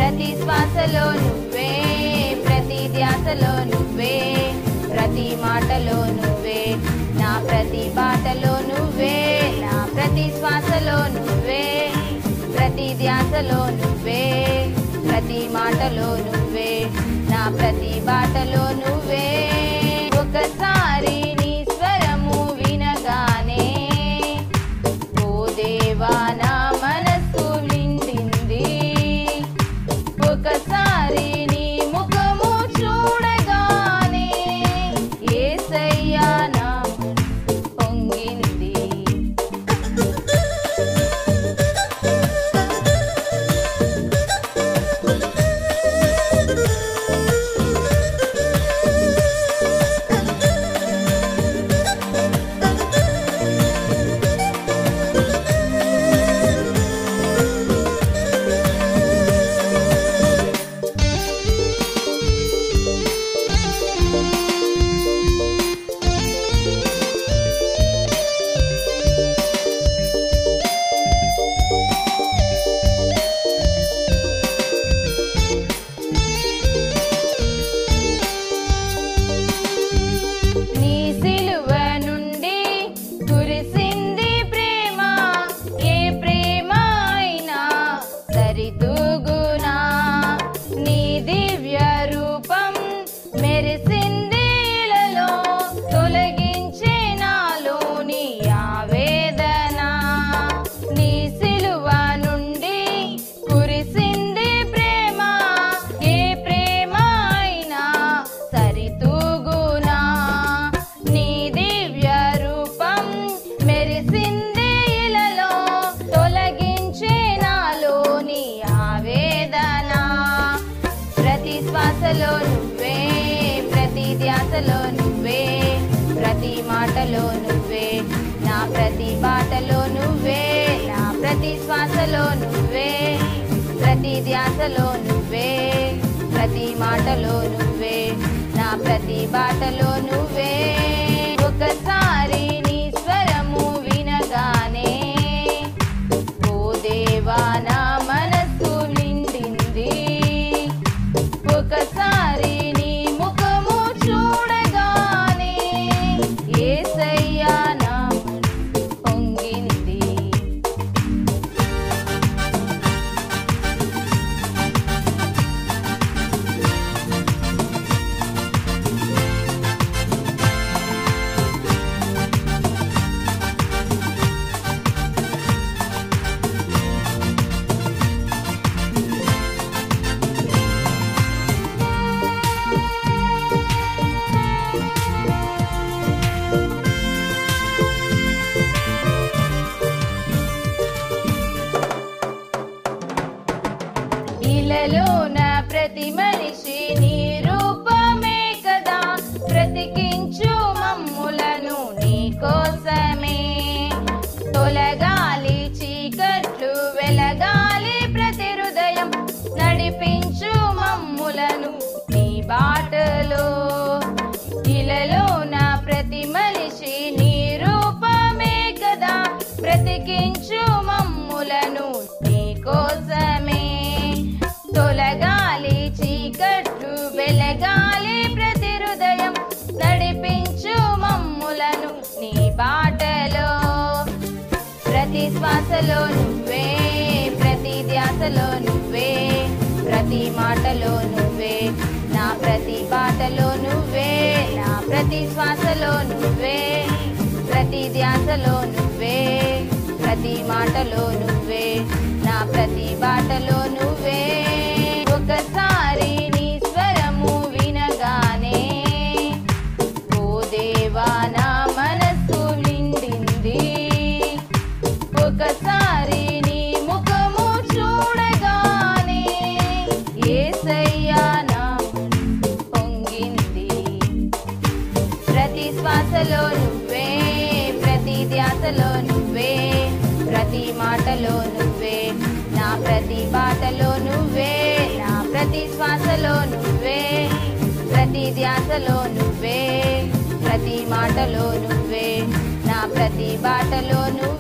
ప్రతి శ్వాసలో నువ్వే ప్రతి ధ్యాసలో నువ్వే ప్రతి మాటలో నువ్వే నా ప్రతి బాటలో నువ్వే నా ప్రతి శ్వాసలో నువ్వే ప్రతి ధ్యాసలో నువ్వే ప్రతి మాటలో నువ్వే నా ప్రతి బాటలో నువ్వే ఒకసారి నీ స్వరము వినగానే ఓ దేవా నా మనసు నిండింది ఒకసారి నీ ముఖము చూడగానే ఏసయ్యా నా పొంగింది నీ సిలువ నుండి కురిసింది ప్రేమ ఏ ప్రేమ అయినా సరితూగునా నీ దివ్య రూపం మెరిసింది ఇలలో తొలగించే నాలోని ఆవేదన నీ సిలువ నుండి కురిసింది ప్రేమ ఏ ప్రేమ అయినా సరితూగునా నీ దివ్య రూపం మెరిసింది ఇలలో తొలగించే నాలోని ఆవేదన ప్రతి శ్వాసలో నువ్వే ప్రతి ధ్యాసలో నువ్వే ప్రతి మాటలో నువ్వే నా ప్రతి బాటలో నువ్వే నా ప్రతి శ్వాసలో నువ్వే ప్రతి ధ్యాసలో నువ్వే ప్రతి మాటలో నువ్వే నా ప్రతి బాటలో నువ్వే ఒకసారి నీ స్వరము వినగానే ఓ దేవా నా మనసు నిండింది ఒకసారి నీ ముఖము చూడగానే ఏసయ్యా నా పొంగింది ఇలలోన ప్రతి మనిషి నీ రూపమే కదా బ్రతికించు మమ్ములను నీ కోసమే తొలగాలి చీకట్లు వెలగాలి ప్రతి హృదయం నడిపించు మమ్ములను నీ బాటలో ఇలలోన ప్రతి మనిషి నీ రూపమే కదా బ్రతికించు మమ్ములను నీ కోసమే తొలగాలి చీకట్లు వెలగాలి ప్రతి హృదయం నడిపించు మమ్ములను నీ బాటలో ప్రతి శ్వాసలో నువ్వే ప్రతి ధ్యాసలో నువ్వే ప్రతి మాటలో నువ్వే నా ప్రతి బాటలో నువ్వే నా ప్రతి శ్వాసలో నువ్వే ప్రతి ధ్యాసలో నువ్వే ప్రతి మాటలో నువ్వే నా ప్రతి బాటలో నువ్వే ఒకసారి నీ స్వరము వినగానే ఓ దేవా నా మనసు నిండింది ఒకసారి నీ ముఖము చూడగానే ఏసయ్యా నా పొంగింది ప్రతి శ్వాసలో నువ్వే ప్రతి ధ్యాసలో నువ్వే ప్రతి మాటలో నువ్వే నా ప్రతి బాటలో నువ్వే నా ప్రతి శ్వాసలో నువ్వే ప్రతి ధ్యాసలో నువ్వే ప్రతి మాటలో నువ్వే నా ప్రతి బాటలో నువ్వే